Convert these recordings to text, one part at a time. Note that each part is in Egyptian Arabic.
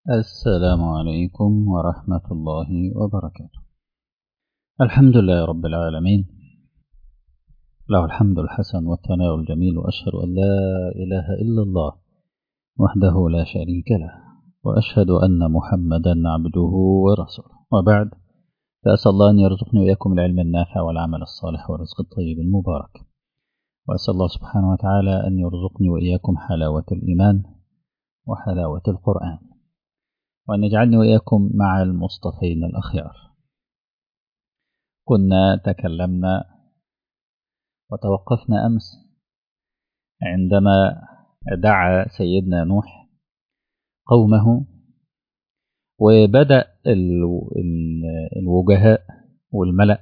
السلام عليكم ورحمة الله وبركاته الحمد لله رب العالمين له الحمد الحسن والثناء الجميل وأشهد أن لا إله إلا الله وحده لا شريك له وأشهد أن محمدا عبده ورسوله وبعد فأسأل الله أن يرزقني وإياكم العلم النافع والعمل الصالح والرزق الطيب المبارك وأسأل الله سبحانه وتعالى أن يرزقني وإياكم حلاوة الإيمان وحلاوة القرآن وأن يجعلني وإياكم مع المصطفين الأخيار كنا تكلمنا وتوقفنا أمس عندما دعا سيدنا نوح قومه وبدأ الوجهاء والملأ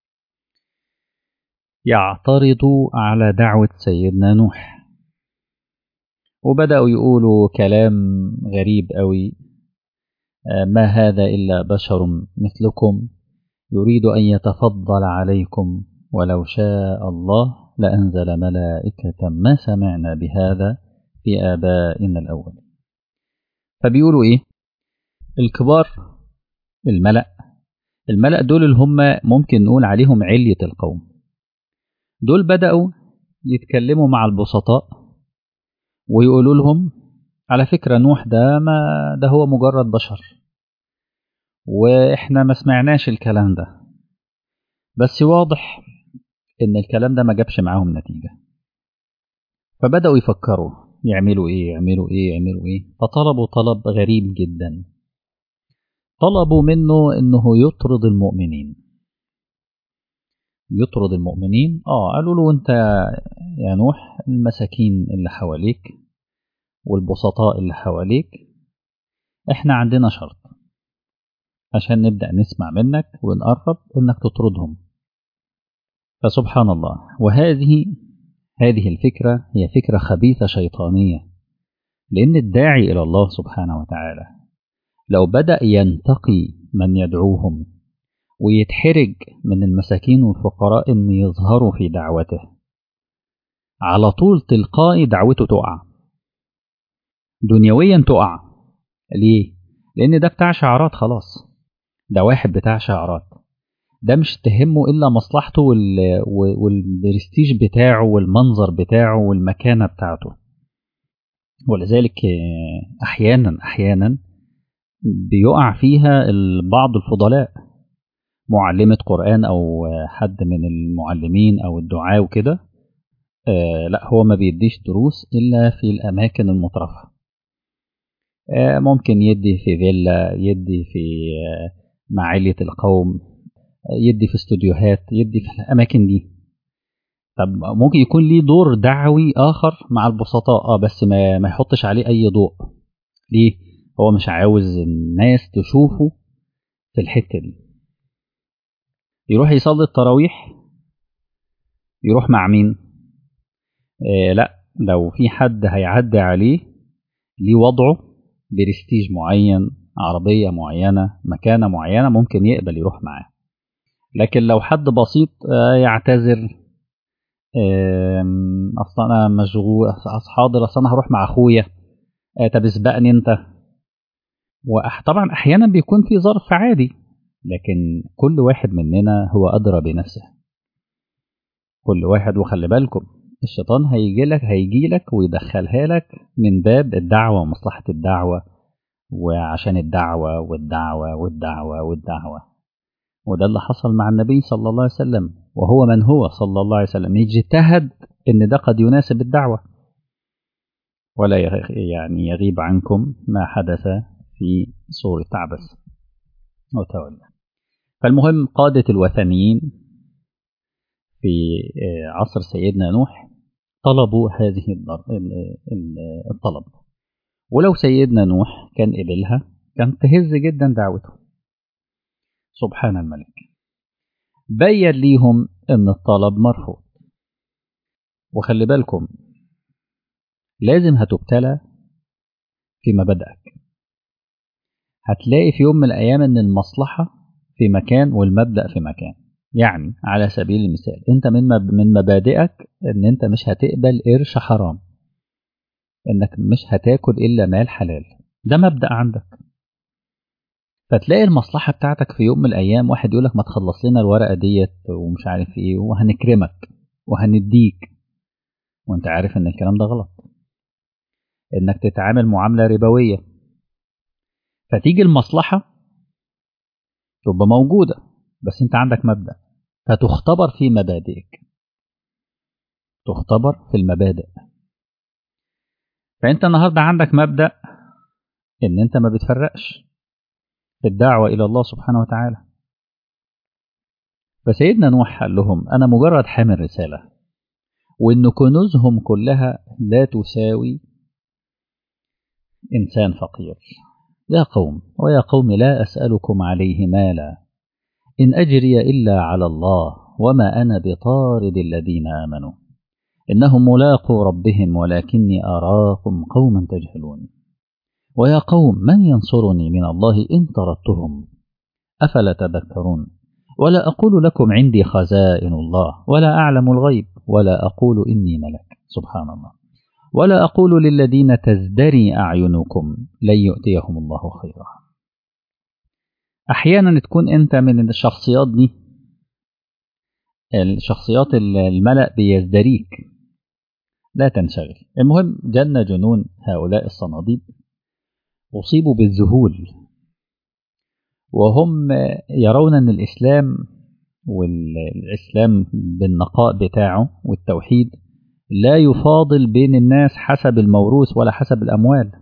يعترضوا على دعوة سيدنا نوح وبدأوا يقولوا كلام غريب قوي ما هذا إلا بشر مثلكم يريد أن يتفضل عليكم ولو شاء الله لأنزل ملائكة ما سمعنا بهذا في آبائنا الأول فبيقولوا إيه الكبار الملأ الملأ دول اللي هم ممكن نقول عليهم علية القوم دول بدأوا يتكلموا مع البسطاء ويقولوا لهم على فكرة نوح ده ما ده هو مجرد بشر واحنا ما سمعناش الكلام ده بس واضح ان الكلام ده ما جابش معاهم نتيجة فبدأوا يفكروا يعملوا ايه يعملوا ايه يعملوا ايه فطلبوا طلب غريب جدا طلبوا منه انه يطرد المؤمنين يطرد المؤمنين اه قالوا له انت يا نوح المساكين اللي حواليك والبسطاء اللي حواليك احنا عندنا شرط عشان نبدأ نسمع منك ونقرب انك تطردهم فسبحان الله وهذه هذه الفكرة هي فكرة خبيثة شيطانية لأن الداعي إلى الله سبحانه وتعالى لو بدأ ينتقي من يدعوهم ويتحرج من المساكين والفقراء أن يظهروا في دعوته على طول تلقائي دعوته تقع دنيويا تقع ليه؟ لأن ده بتاع شعارات خلاص ده واحد بتاع شعارات ده مش تهمه إلا مصلحته وال... والبرستيج بتاعه والمنظر بتاعه والمكانة بتاعته ولذلك أحيانا أحيانا بيقع فيها بعض الفضلاء معلمة قرآن أو حد من المعلمين أو الدعاة وكده آه لا هو ما بيديش دروس إلا في الأماكن المترفة آه ممكن يدي في فيلا يدي في آه مع علية القوم يدي في استوديوهات يدي في الأماكن دي طب ممكن يكون ليه دور دعوي آخر مع البسطاء اه بس ما, ما يحطش عليه أي ضوء ليه؟ هو مش عاوز الناس تشوفه في الحتة دي يروح يصلي التراويح يروح مع مين؟ آه لا لو في حد هيعدي عليه ليه وضعه برستيج معين عربية معينة مكانة معينة ممكن يقبل يروح معاه لكن لو حد بسيط يعتذر اصلا انا مشغول حاضر اصلا انا هروح مع اخويا طب اسبقني انت وطبعا احيانا بيكون في ظرف عادي لكن كل واحد مننا هو ادرى بنفسه كل واحد وخلي بالكم الشيطان هيجي لك هيجي لك ويدخلها لك من باب الدعوه ومصلحه الدعوه وعشان الدعوه والدعوه والدعوه والدعوه وده اللي حصل مع النبي صلى الله عليه وسلم وهو من هو صلى الله عليه وسلم اجتهد ان ده قد يناسب الدعوة ولا يعني يغيب عنكم ما حدث في سورة عبس وتولى فالمهم قادة الوثنيين في عصر سيدنا نوح طلبوا هذه الطلب ولو سيدنا نوح كان قبلها كان تهز جدا دعوته سبحان الملك بين ليهم ان الطلب مرفوض وخلي بالكم لازم هتبتلى في مبادئك هتلاقي في يوم من الايام ان المصلحه في مكان والمبدا في مكان يعني على سبيل المثال انت من من مبادئك ان انت مش هتقبل قرش حرام انك مش هتاكل الا مال حلال ده مبدا عندك فتلاقي المصلحة بتاعتك في يوم من الأيام واحد يقول لك ما تخلص لنا الورقة ديت ومش عارف إيه وهنكرمك وهنديك وأنت عارف إن الكلام ده غلط إنك تتعامل معاملة ربوية فتيجي المصلحة تبقى موجودة بس أنت عندك مبدأ فتختبر في مبادئك تختبر في المبادئ فأنت النهاردة عندك مبدأ إن أنت ما بتفرقش في الدعوة إلى الله سبحانه وتعالى فسيدنا نوح قال لهم أنا مجرد حامل رسالة وإن كنوزهم كلها لا تساوي إنسان فقير يا قوم ويا قوم لا أسألكم عليه مالا إن أجري إلا على الله وما أنا بطارد الذين آمنوا إنهم ملاقوا ربهم ولكني أراكم قوما تجهلون ويا قوم من ينصرني من الله إن طردتهم أفلا تذكرون ولا أقول لكم عندي خزائن الله ولا أعلم الغيب ولا أقول إني ملك سبحان الله ولا أقول للذين تزدري أعينكم لن يؤتيهم الله خيرا أحيانا تكون أنت من الشخصيات دي الشخصيات الملأ بيزدريك لا تنشغل المهم جن جنون هؤلاء الصناديد أصيبوا بالذهول وهم يرون أن الإسلام والإسلام بالنقاء بتاعه والتوحيد لا يفاضل بين الناس حسب الموروث ولا حسب الأموال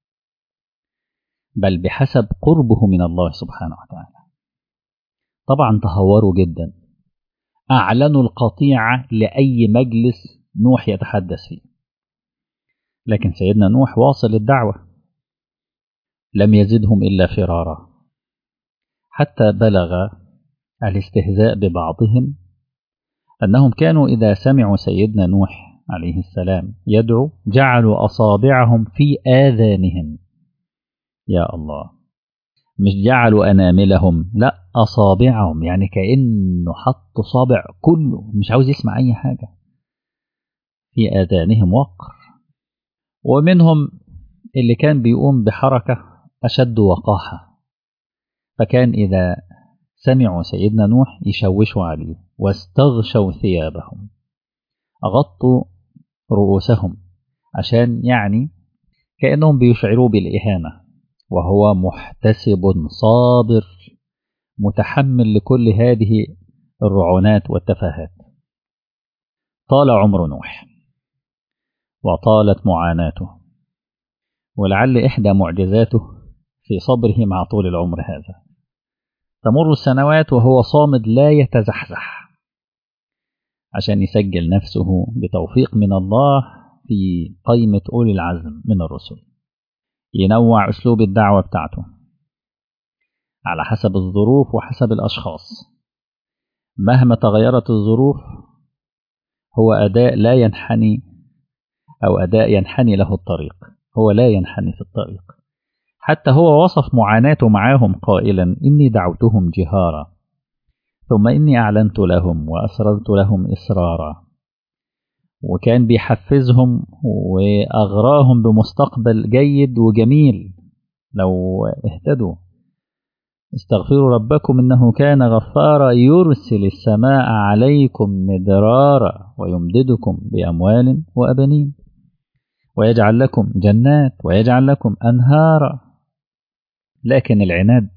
بل بحسب قربه من الله سبحانه وتعالى طبعا تهوروا جدا أعلنوا القطيعة لأي مجلس نوح يتحدث فيه لكن سيدنا نوح واصل الدعوة لم يزدهم إلا فرارا حتى بلغ الاستهزاء ببعضهم أنهم كانوا إذا سمعوا سيدنا نوح عليه السلام يدعو جعلوا أصابعهم في آذانهم يا الله مش جعلوا أناملهم لا أصابعهم يعني كأنه حط صابع كله مش عاوز يسمع أي حاجة في آذانهم وقر ومنهم اللي كان بيقوم بحركة أشد وقاحة فكان إذا سمعوا سيدنا نوح يشوشوا عليه واستغشوا ثيابهم غطوا رؤوسهم عشان يعني كأنهم بيشعروا بالإهانة وهو محتسب صابر متحمل لكل هذه الرعونات والتفاهات طال عمر نوح وطالت معاناته ولعل إحدى معجزاته في صبره مع طول العمر هذا تمر السنوات وهو صامد لا يتزحزح عشان يسجل نفسه بتوفيق من الله في قائمة أولي العزم من الرسل ينوع أسلوب الدعوة بتاعته على حسب الظروف وحسب الأشخاص مهما تغيرت الظروف هو أداء لا ينحني أو أداء ينحني له الطريق هو لا ينحني في الطريق حتى هو وصف معاناته معاهم قائلا إني دعوتهم جهارا ثم إني أعلنت لهم وأسررت لهم إسرارا وكان بيحفزهم وأغراهم بمستقبل جيد وجميل لو اهتدوا استغفروا ربكم إنه كان غفارا يرسل السماء عليكم مدرارا ويمددكم بأموال وأبنين ويجعل لكم جنات ويجعل لكم أنهارا لكن العناد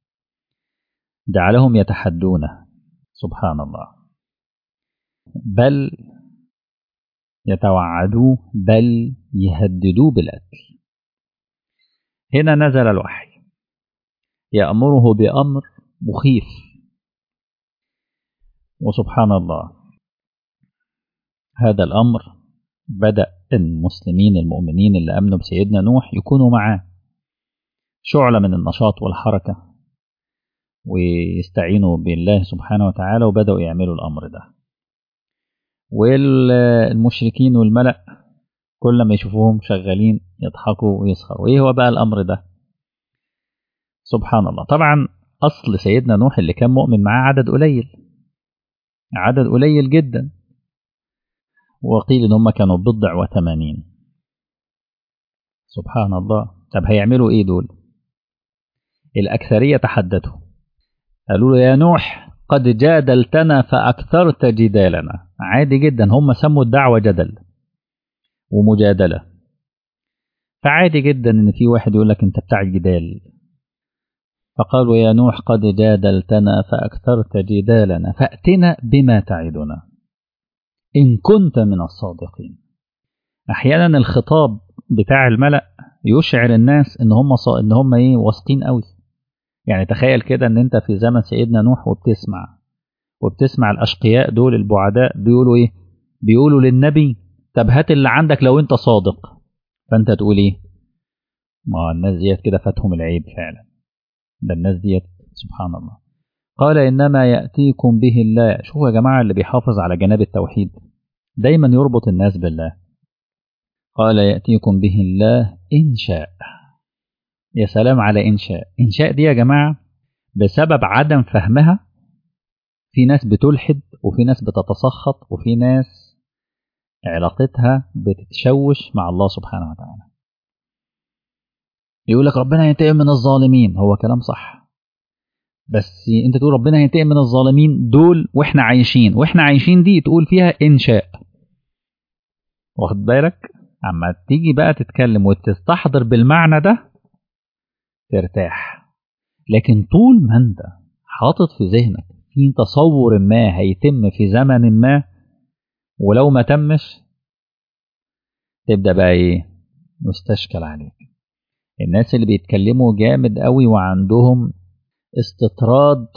جعلهم يتحدونه سبحان الله بل يتوعدوه بل يهددوه بالقتل هنا نزل الوحي يأمره بأمر مخيف وسبحان الله هذا الأمر بدأ المسلمين المؤمنين اللي أمنوا بسيدنا نوح يكونوا معاه شعلة من النشاط والحركة ويستعينوا بالله سبحانه وتعالى وبدأوا يعملوا الأمر ده والمشركين والملأ كل ما يشوفوهم شغالين يضحكوا ويسخروا ايه هو بقى الأمر ده سبحان الله طبعا أصل سيدنا نوح اللي كان مؤمن معاه عدد قليل عدد قليل جدا وقيل ان هم كانوا بضع وثمانين سبحان الله طب هيعملوا ايه دول الأكثرية تحدثوا قالوا له يا نوح قد جادلتنا فأكثرت جدالنا عادي جدا هم سموا الدعوة جدل ومجادلة فعادي جدا ان في واحد يقول لك انت بتاع الجدال فقالوا يا نوح قد جادلتنا فأكثرت جدالنا فأتنا بما تعدنا إن كنت من الصادقين أحيانا الخطاب بتاع الملأ يشعر الناس إن هم صا... إن هم إيه واثقين قوي يعني تخيل كده إن أنت في زمن سيدنا نوح وبتسمع وبتسمع الأشقياء دول البعداء بيقولوا إيه بيقولوا للنبي طب هات اللي عندك لو أنت صادق فأنت تقول إيه ما الناس ديت كده فاتهم العيب فعلا ده الناس ديت سبحان الله قال إنما يأتيكم به الله شوفوا يا جماعة اللي بيحافظ على جناب التوحيد دايما يربط الناس بالله قال يأتيكم به الله إن شاء يا سلام على إنشاء إنشاء دي يا جماعة بسبب عدم فهمها في ناس بتلحد وفي ناس بتتسخط وفي ناس علاقتها بتتشوش مع الله سبحانه وتعالى يقول لك ربنا ينتقم من الظالمين هو كلام صح بس انت تقول ربنا ينتقم من الظالمين دول واحنا عايشين واحنا عايشين دي تقول فيها انشاء واخد بالك اما تيجي بقى تتكلم وتستحضر بالمعنى ده ترتاح لكن طول ما انت حاطط في ذهنك في تصور ما هيتم في زمن ما ولو ما تمش تبدا بقى ايه مستشكل عليك الناس اللي بيتكلموا جامد قوي وعندهم استطراد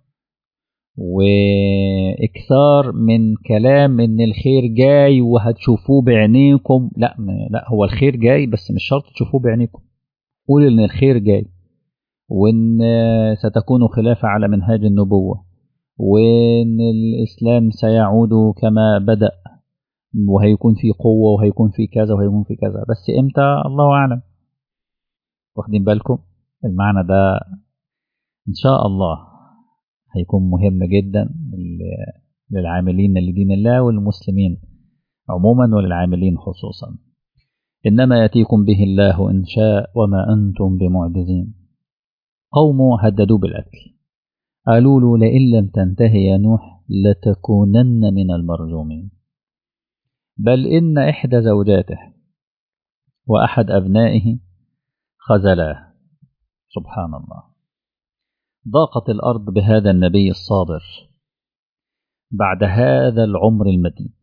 واكثار من كلام ان الخير جاي وهتشوفوه بعينيكم لا لا هو الخير جاي بس مش شرط تشوفوه بعينيكم قول ان الخير جاي وان ستكون خلافه على منهاج النبوه وان الاسلام سيعود كما بدا وهيكون في قوه وهيكون في كذا وهيكون في كذا بس امتى الله اعلم واخدين بالكم المعنى ده ان شاء الله هيكون مهم جدا للعاملين لدين الله والمسلمين عموما وللعاملين خصوصا إنما يأتيكم به الله إن شاء وما أنتم بمعجزين قوم هددوا بالأكل قالوا له لئن لم تنتهي يا نوح لتكونن من المرجومين بل إن إحدى زوجاته وأحد أبنائه خزلاه سبحان الله ضاقت الأرض بهذا النبي الصابر بعد هذا العمر المديد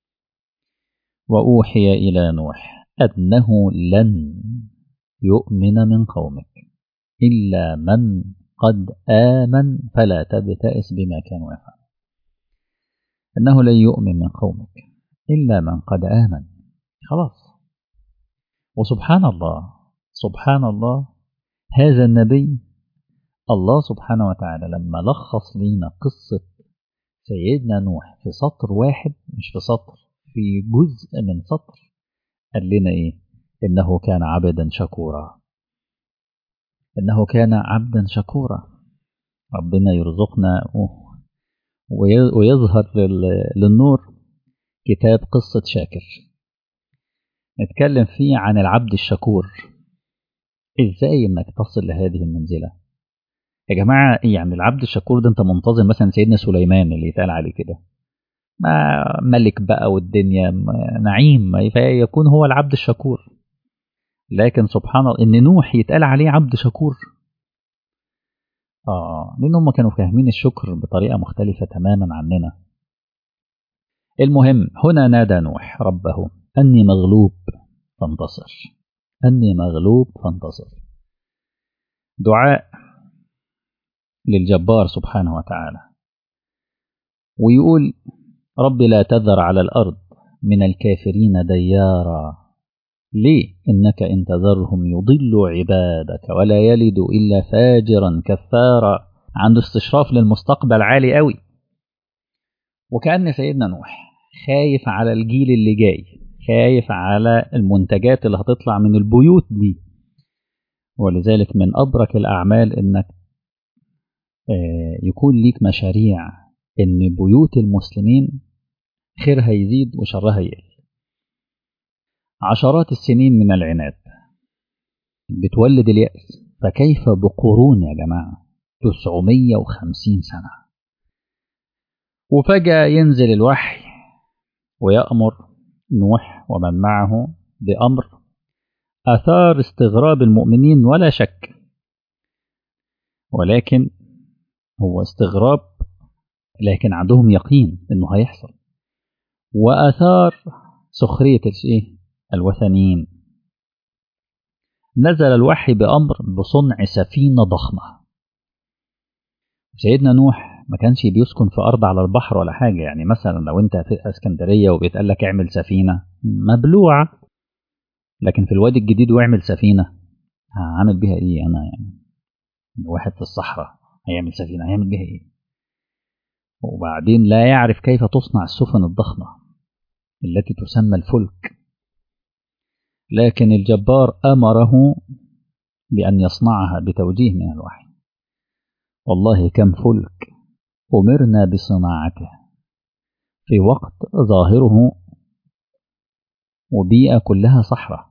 وأوحي إلى نوح أنه لن يؤمن من قومك إلا من قد آمن فلا تبتئس بما كانوا يفعلون أنه لن يؤمن من قومك إلا من قد آمن خلاص وسبحان الله سبحان الله هذا النبي الله سبحانه وتعالى لما لخص لينا قصة سيدنا نوح في سطر واحد مش في سطر في جزء من سطر قال لنا ايه انه كان عبدا شكورا انه كان عبدا شكورا ربنا يرزقنا ويظهر للنور كتاب قصة شاكر نتكلم فيه عن العبد الشكور ازاي انك تصل لهذه المنزلة يا جماعة يعني العبد الشكور ده انت منتظر مثلا سيدنا سليمان اللي يتقال عليه كده ما ملك بقى والدنيا نعيم فيكون هو العبد الشكور لكن سبحان الله ان نوح يتقال عليه عبد شكور اه لان هم كانوا فاهمين الشكر بطريقه مختلفه تماما عننا المهم هنا نادى نوح ربه اني مغلوب فانتصر اني مغلوب فانتصر دعاء للجبار سبحانه وتعالى ويقول رب لا تذر على الأرض من الكافرين ديارا ليه إنك إن تذرهم يضلوا عبادك ولا يلدوا إلا فاجرا كفارا عنده استشراف للمستقبل عالي قوي وكأن سيدنا نوح خايف على الجيل اللي جاي خايف على المنتجات اللي هتطلع من البيوت دي ولذلك من أبرك الأعمال إنك يكون ليك مشاريع إن بيوت المسلمين خيرها يزيد وشرها يقل عشرات السنين من العناد بتولد اليأس فكيف بقرون يا جماعة 950 سنة وفجأة ينزل الوحي ويأمر نوح ومن معه بأمر أثار استغراب المؤمنين ولا شك ولكن هو استغراب لكن عندهم يقين انه هيحصل واثار سخريه الايه الوثنيين نزل الوحي بامر بصنع سفينه ضخمه سيدنا نوح ما كانش بيسكن في ارض على البحر ولا حاجه يعني مثلا لو انت في اسكندريه وبيتقال لك اعمل سفينه مبلوعه لكن في الوادي الجديد واعمل سفينه هعمل بيها ايه انا يعني واحد في الصحراء هيعمل سفينه هيعمل بيها ايه وبعدين لا يعرف كيف تصنع السفن الضخمة التي تسمى الفلك لكن الجبار أمره بأن يصنعها بتوجيه من الوحي والله كم فلك أمرنا بصناعته في وقت ظاهره وبيئة كلها صحراء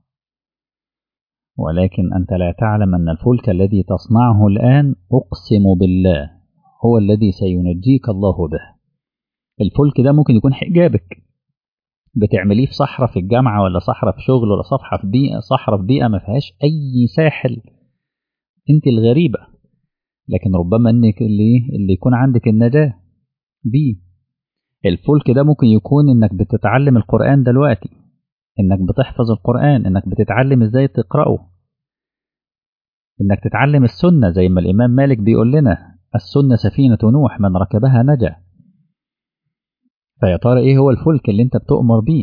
ولكن أنت لا تعلم أن الفلك الذي تصنعه الآن أقسم بالله هو الذي سينجيك الله به الفلك ده ممكن يكون حجابك بتعمليه في صحراء في الجامعة ولا صحراء في شغل ولا صفحة في بيئة صحراء في بيئة ما فيهاش أي ساحل أنت الغريبة لكن ربما أنك اللي, اللي يكون عندك النجاة بيه الفلك ده ممكن يكون إنك بتتعلم القرآن دلوقتي إنك بتحفظ القرآن إنك بتتعلم إزاي تقرأه إنك تتعلم السنة زي ما الإمام مالك بيقول لنا السنة سفينة نوح من ركبها نجا فيا ترى ايه هو الفلك اللي انت بتؤمر بيه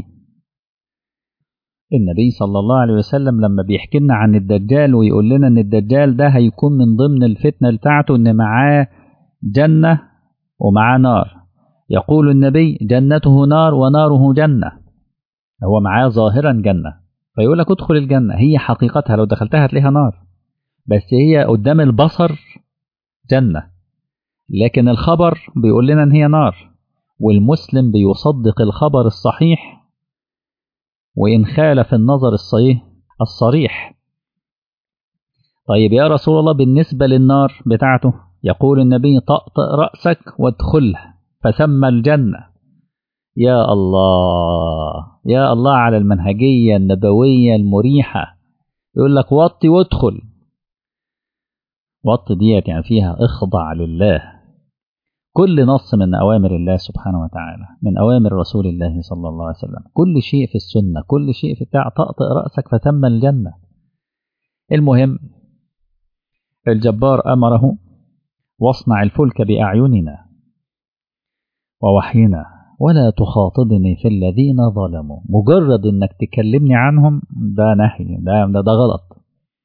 النبي صلى الله عليه وسلم لما بيحكي لنا عن الدجال ويقول لنا ان الدجال ده هيكون من ضمن الفتنة بتاعته ان معاه جنة ومعاه نار يقول النبي جنته نار وناره جنة هو معاه ظاهرا جنة فيقول لك ادخل الجنة هي حقيقتها لو دخلتها هتلاقيها نار بس هي قدام البصر جنة لكن الخبر بيقول لنا ان هي نار والمسلم بيصدق الخبر الصحيح وان خالف النظر الصحيح الصريح طيب يا رسول الله بالنسبة للنار بتاعته يقول النبي طأطئ رأسك وادخلها فثم الجنة يا الله يا الله على المنهجية النبوية المريحة يقول لك وطي وادخل وط ديت يعني فيها اخضع لله كل نص من أوامر الله سبحانه وتعالى من أوامر رسول الله صلى الله عليه وسلم كل شيء في السنة كل شيء في بتاع طأطئ رأسك فتم الجنة المهم الجبار أمره واصنع الفلك بأعيننا ووحينا ولا تخاطبني في الذين ظلموا مجرد انك تكلمني عنهم ده نهي ده, ده, ده غلط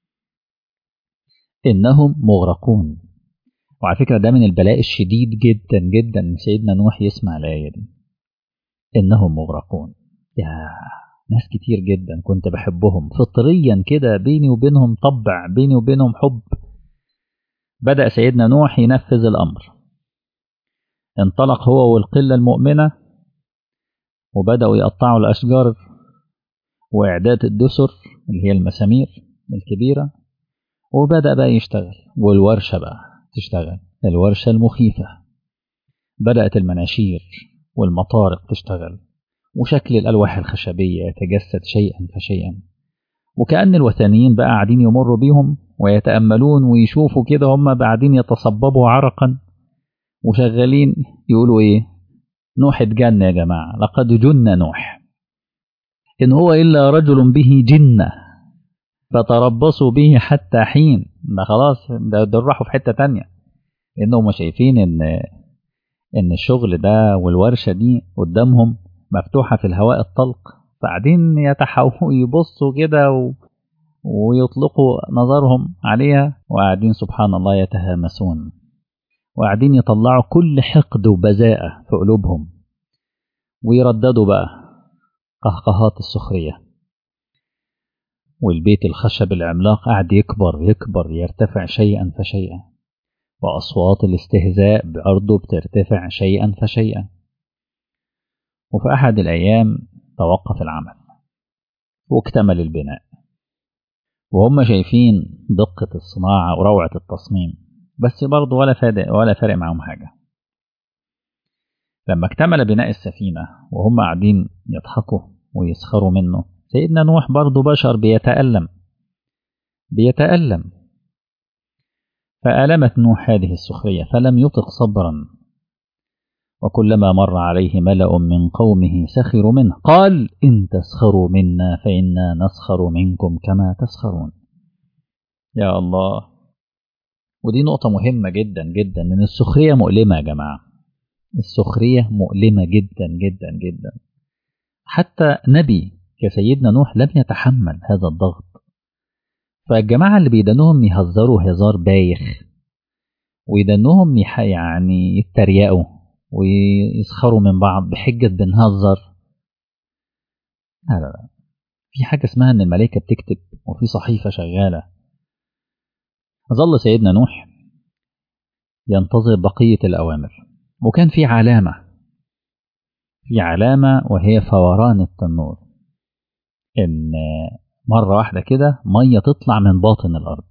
إنهم مغرقون وعلى فكرة ده من البلاء الشديد جدا جدا إن سيدنا نوح يسمع الآية دي إنهم مغرقون يا ناس كتير جدا كنت بحبهم فطريا كده بيني وبينهم طبع بيني وبينهم حب بدأ سيدنا نوح ينفذ الأمر انطلق هو والقلة المؤمنة وبدأوا يقطعوا الأشجار وإعداد الدسر اللي هي المسامير الكبيرة وبدأ بقى يشتغل والورشة بقى تشتغل الورشة المخيفة بدأت المناشير والمطارق تشتغل وشكل الألواح الخشبية يتجسد شيئا فشيئا وكأن الوثنيين بقى قاعدين يمروا بيهم ويتأملون ويشوفوا كده هم قاعدين يتصببوا عرقا وشغالين يقولوا ايه نوح اتجن يا جماعة لقد جن نوح إن هو إلا رجل به جنة فتربصوا به حتى حين ده خلاص ده دول راحوا في حتة تانية لأنهم شايفين إن إن الشغل ده والورشة دي قدامهم مفتوحة في الهواء الطلق فقاعدين يتحاولوا يبصوا كده و... ويطلقوا نظرهم عليها وقاعدين سبحان الله يتهامسون وقاعدين يطلعوا كل حقد وبذاءة في قلوبهم ويرددوا بقى قهقهات السخرية والبيت الخشب العملاق قاعد يكبر يكبر يرتفع شيئا فشيئا وأصوات الاستهزاء بأرضه بترتفع شيئا فشيئا وفي أحد الأيام توقف العمل واكتمل البناء وهم شايفين دقة الصناعة وروعة التصميم بس برضه ولا فارق ولا فارق معاهم حاجة لما اكتمل بناء السفينة وهم قاعدين يضحكوا ويسخروا منه سيدنا نوح برضه بشر بيتألم بيتألم فألمت نوح هذه السخرية فلم يطق صبرا وكلما مر عليه ملأ من قومه سخروا منه قال إن تسخروا منا فإنا نسخر منكم كما تسخرون يا الله ودي نقطة مهمة جدا جدا إن السخرية مؤلمة يا جماعة السخرية مؤلمة جدا جدا جدا حتى نبي كسيدنا نوح لم يتحمل هذا الضغط فالجماعة اللي بيدنهم يهزروا هزار بايخ ويدنهم يعني يتريقوا ويسخروا من بعض بحجة بنهزر لا لا لا في حاجة اسمها إن الملائكة بتكتب وفي صحيفة شغالة ظل سيدنا نوح ينتظر بقية الأوامر وكان في علامة في علامة وهي فوران التنور إن مرة واحدة كده مية تطلع من باطن الأرض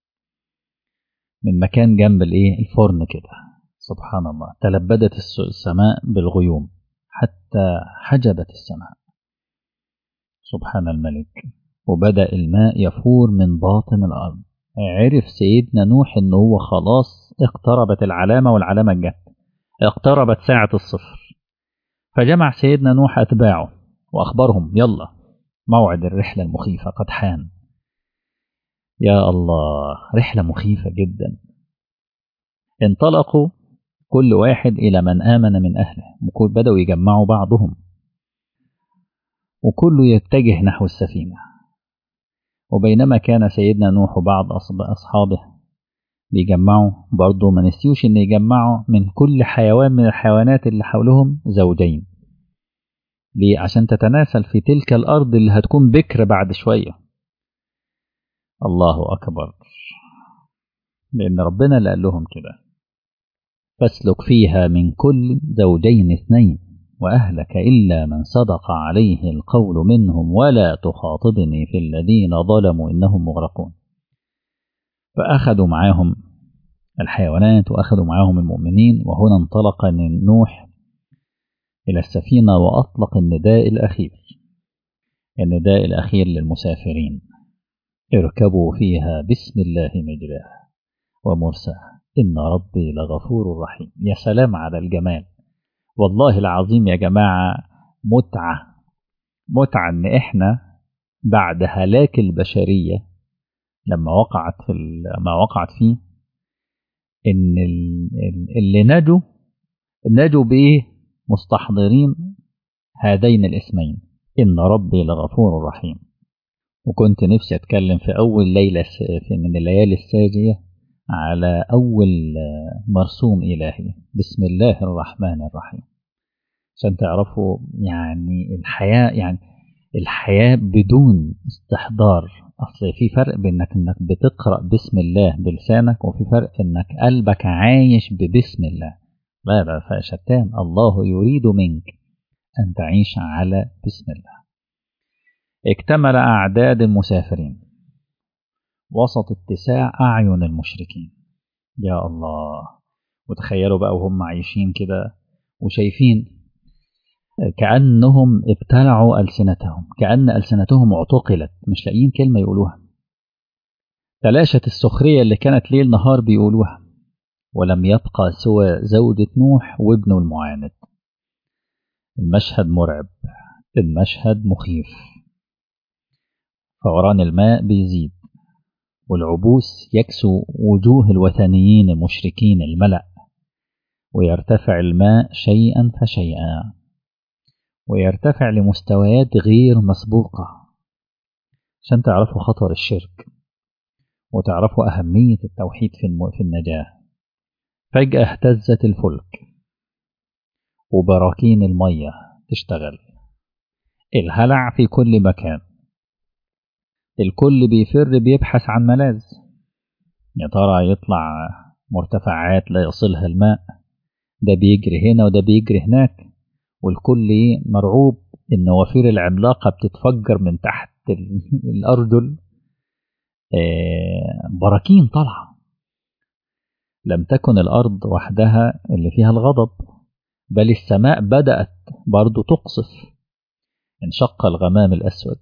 من مكان جنب الإيه الفرن كده سبحان الله تلبدت السماء بالغيوم حتى حجبت السماء سبحان الملك وبدأ الماء يفور من باطن الأرض عرف سيدنا نوح إن هو خلاص اقتربت العلامة والعلامة جت اقتربت ساعة الصفر فجمع سيدنا نوح أتباعه وأخبرهم يلا موعد الرحلة المخيفة قد حان يا الله رحلة مخيفة جدا انطلقوا كل واحد إلى من آمن من أهله بدأوا يجمعوا بعضهم وكله يتجه نحو السفينة وبينما كان سيدنا نوح وبعض أصحابه بيجمعوا برضه ما نسيوش إن يجمعوا من كل حيوان من الحيوانات اللي حولهم زوجين ليه؟ عشان تتناسل في تلك الأرض اللي هتكون بكر بعد شوية الله أكبر لأن ربنا اللي قال لهم كده فاسلك فيها من كل زوجين اثنين وأهلك إلا من صدق عليه القول منهم ولا تخاطبني في الذين ظلموا إنهم مغرقون فأخذوا معاهم الحيوانات وأخذوا معاهم المؤمنين وهنا انطلق نوح إلى السفينة وأطلق النداء الأخير النداء الأخير للمسافرين اركبوا فيها بسم الله مجراها ومرساها إن ربي لغفور رحيم يا سلام على الجمال والله العظيم يا جماعة متعة متعة إن إحنا بعد هلاك البشرية لما وقعت في ما وقعت فيه إن اللي نجوا نجوا بإيه مستحضرين هذين الاسمين إن ربي لغفور رحيم وكنت نفسي أتكلم في أول ليلة في من الليالي الساجية على أول مرسوم إلهي بسم الله الرحمن الرحيم عشان تعرفوا يعني الحياة يعني الحياة بدون استحضار أصل في فرق بينك إنك بتقرأ بسم الله بلسانك وفي فرق إنك قلبك عايش ببسم الله لا لا فشتان الله يريد منك أن تعيش على بسم الله اكتمل أعداد المسافرين وسط اتساع أعين المشركين يا الله وتخيلوا بقى وهم عايشين كده وشايفين كأنهم ابتلعوا ألسنتهم كأن ألسنتهم اعتقلت مش لاقيين كلمة يقولوها تلاشت السخرية اللي كانت ليل نهار بيقولوها ولم يبقى سوى زوجة نوح وابنه المعاند المشهد مرعب المشهد مخيف فوران الماء بيزيد والعبوس يكسو وجوه الوثنيين المشركين الملأ ويرتفع الماء شيئا فشيئا ويرتفع لمستويات غير مسبوقة عشان تعرفوا خطر الشرك وتعرفوا أهمية التوحيد في النجاة فجأة اهتزت الفلك وبراكين المية تشتغل الهلع في كل مكان الكل بيفر بيبحث عن ملاذ يا ترى يطلع مرتفعات لا يصلها الماء ده بيجري هنا وده بيجري هناك والكل مرعوب النوافير العملاقة بتتفجر من تحت الأرجل براكين طالعة لم تكن الأرض وحدها اللي فيها الغضب بل السماء بدأت برضو تقصف انشق الغمام الأسود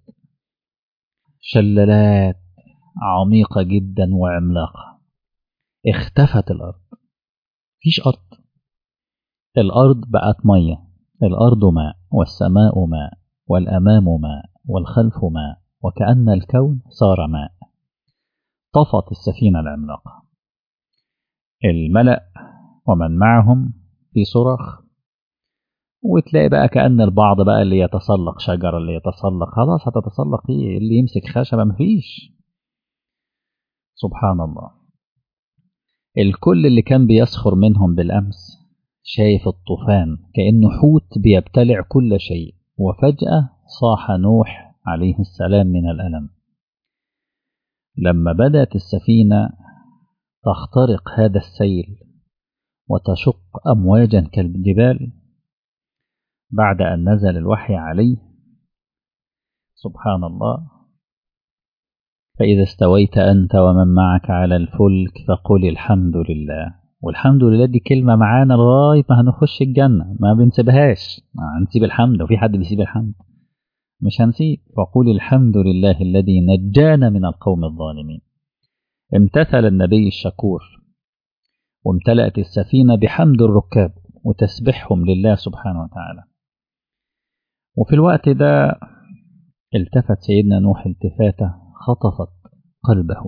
شلالات عميقة جدا وعملاقة اختفت الأرض فيش أرض الأرض بقت مية الأرض ماء والسماء ماء والأمام ماء والخلف ماء وكأن الكون صار ماء طفت السفينة العملاقة الملأ ومن معهم في صراخ وتلاقي بقى كأن البعض بقى اللي يتسلق شجرة اللي يتسلق خلاص هتتسلق ايه اللي يمسك خشبة مفيش سبحان الله الكل اللي كان بيسخر منهم بالأمس شايف الطوفان كأنه حوت بيبتلع كل شيء وفجأة صاح نوح عليه السلام من الألم لما بدأت السفينة تخترق هذا السيل وتشق أمواجا كالجبال بعد أن نزل الوحي عليه سبحان الله فإذا استويت أنت ومن معك على الفلك فقل الحمد لله والحمد لله دي كلمة معانا لغاية ما هنخش الجنة ما بنسيبهاش هنسيب الحمد وفي حد بيسيب الحمد مش هنسيب فقول الحمد لله الذي نجانا من القوم الظالمين امتثل النبي الشكور وامتلأت السفينة بحمد الركاب وتسبحهم لله سبحانه وتعالى وفي الوقت ده التفت سيدنا نوح التفاتة خطفت قلبه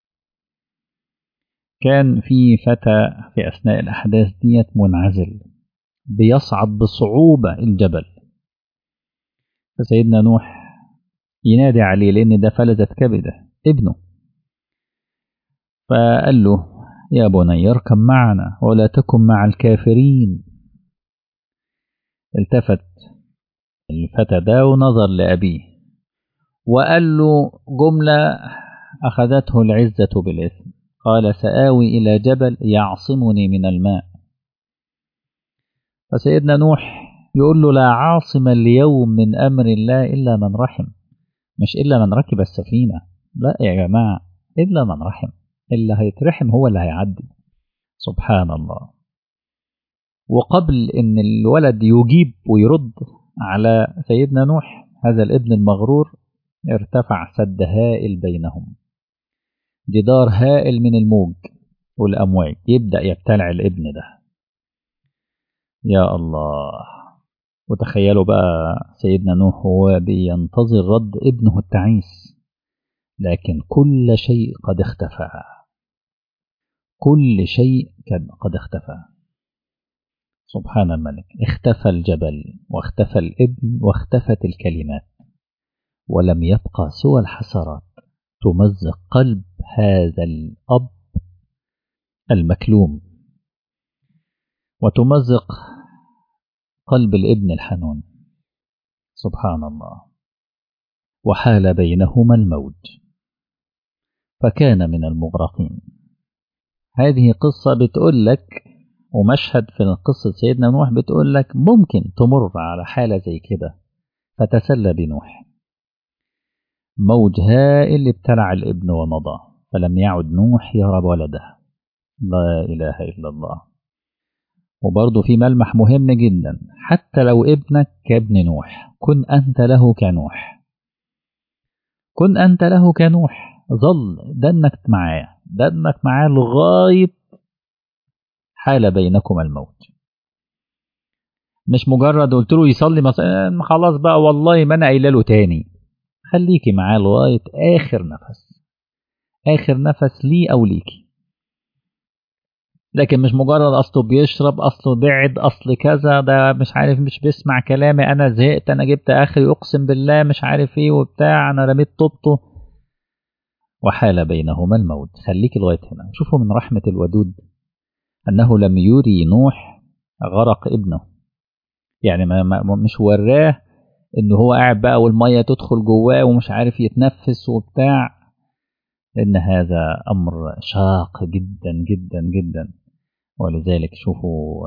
كان في فتى في أثناء الأحداث ديت منعزل بيصعد بصعوبة الجبل فسيدنا نوح ينادي عليه لأن ده فلذت كبده ابنه فقال له يا بني اركب معنا ولا تكن مع الكافرين التفت الفتى ده ونظر لأبيه وقال له جملة أخذته العزة بالإثم قال سآوي إلى جبل يعصمني من الماء فسيدنا نوح يقول له لا عاصم اليوم من أمر الله إلا من رحم مش إلا من ركب السفينة لا يا جماعة إلا من رحم اللي هيترحم هو اللي هيعدي سبحان الله وقبل ان الولد يجيب ويرد على سيدنا نوح هذا الابن المغرور ارتفع سد هائل بينهم جدار هائل من الموج والأمواج يبدأ يبتلع الابن ده يا الله وتخيلوا بقى سيدنا نوح هو بينتظر رد ابنه التعيس لكن كل شيء قد اختفى كل شيء كان قد اختفى سبحان الملك اختفى الجبل واختفى الابن واختفت الكلمات ولم يبقى سوى الحسرات تمزق قلب هذا الأب المكلوم وتمزق قلب الابن الحنون سبحان الله وحال بينهما الموج فكان من المغرقين هذه قصة بتقول لك ومشهد في قصة سيدنا نوح بتقول لك ممكن تمر على حالة زي كده فتسلى بنوح موج هائل ابتلع الابن ومضى فلم يعد نوح يهرب ولده لا إله إلا الله وبرضه في ملمح مهم جدا حتى لو ابنك كابن نوح كن أنت له كنوح كن أنت له كنوح ظل دنك معاه دنك معاه لغاية حال بينكما الموت مش مجرد قلت له يصلي مثلا خلاص بقى والله ما انا قايله له تاني خليكي معاه لغايه اخر نفس اخر نفس لي او ليكي لكن مش مجرد اصله بيشرب اصله بعد اصل كذا ده مش عارف مش بيسمع كلامي انا زهقت انا جبت اخري اقسم بالله مش عارف ايه وبتاع انا رميت طوبته وحال بينهما الموت خليكي لغايه هنا شوفوا من رحمه الودود انه لم يري نوح غرق ابنه يعني ما ما مش وراه ان هو قاعد بقى والميه تدخل جواه ومش عارف يتنفس وبتاع لان هذا امر شاق جدا جدا جدا ولذلك شوفوا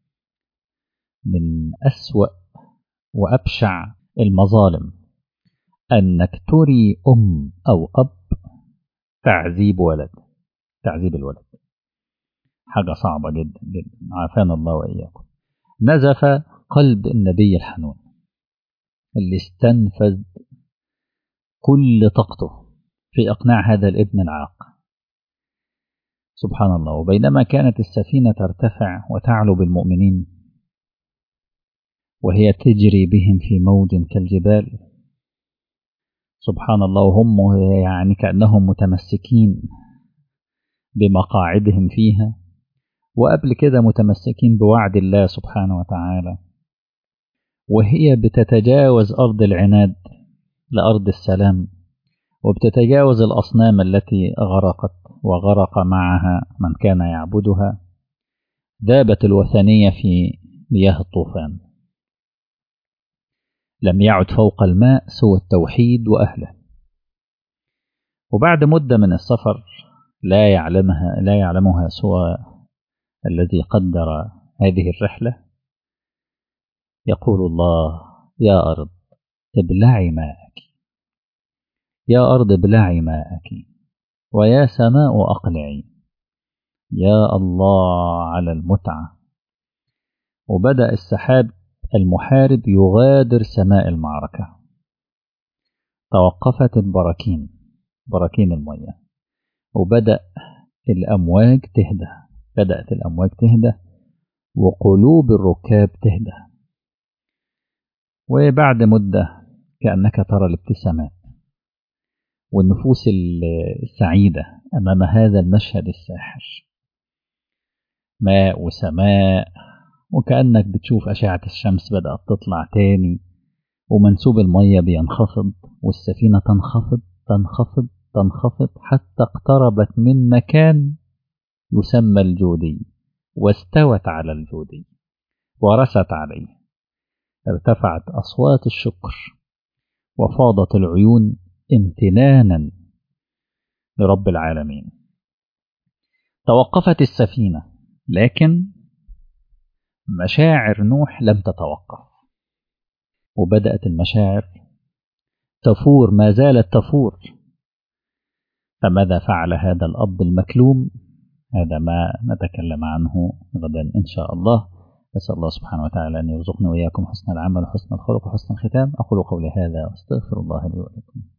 من اسوا وابشع المظالم انك تري ام او اب تعذيب ولد تعذيب الولد حاجة صعبة جدا جدا عافانا الله وإياكم نزف قلب النبي الحنون اللي استنفذ كل طاقته في إقناع هذا الابن العاق سبحان الله وبينما كانت السفينة ترتفع وتعلو بالمؤمنين وهي تجري بهم في موج كالجبال سبحان الله وهم يعني كأنهم متمسكين بمقاعدهم فيها وقبل كده متمسكين بوعد الله سبحانه وتعالى وهي بتتجاوز أرض العناد لأرض السلام وبتتجاوز الأصنام التي غرقت وغرق معها من كان يعبدها ذابت الوثنية في مياه الطوفان لم يعد فوق الماء سوى التوحيد وأهله وبعد مدة من السفر لا يعلمها لا يعلمها سوى الذي قدر هذه الرحلة يقول الله يا أرض ابلعي ماءك يا أرض ابلعي ماءك ويا سماء أقلعي يا الله على المتعة وبدأ السحاب المحارب يغادر سماء المعركة توقفت البراكين براكين المياه وبدأ الأمواج تهدى بدأت الأمواج تهدى وقلوب الركاب تهدى وبعد مدة كأنك ترى الابتسامات والنفوس السعيدة أمام هذا المشهد الساحر ماء وسماء وكأنك بتشوف أشعة الشمس بدأت تطلع تاني ومنسوب المية بينخفض والسفينة تنخفض تنخفض تنخفض حتى اقتربت من مكان يسمى الجودي واستوت على الجودي ورست عليه ارتفعت أصوات الشكر وفاضت العيون امتنانا لرب العالمين توقفت السفينة لكن مشاعر نوح لم تتوقف وبدأت المشاعر تفور ما زالت تفور فماذا فعل هذا الأب المكلوم هذا ما نتكلم عنه غدا إن شاء الله أسأل الله سبحانه وتعالى أن يرزقنا وإياكم حسن العمل وحسن الخلق وحسن الختام أقول قولي هذا وأستغفر الله لي ولكم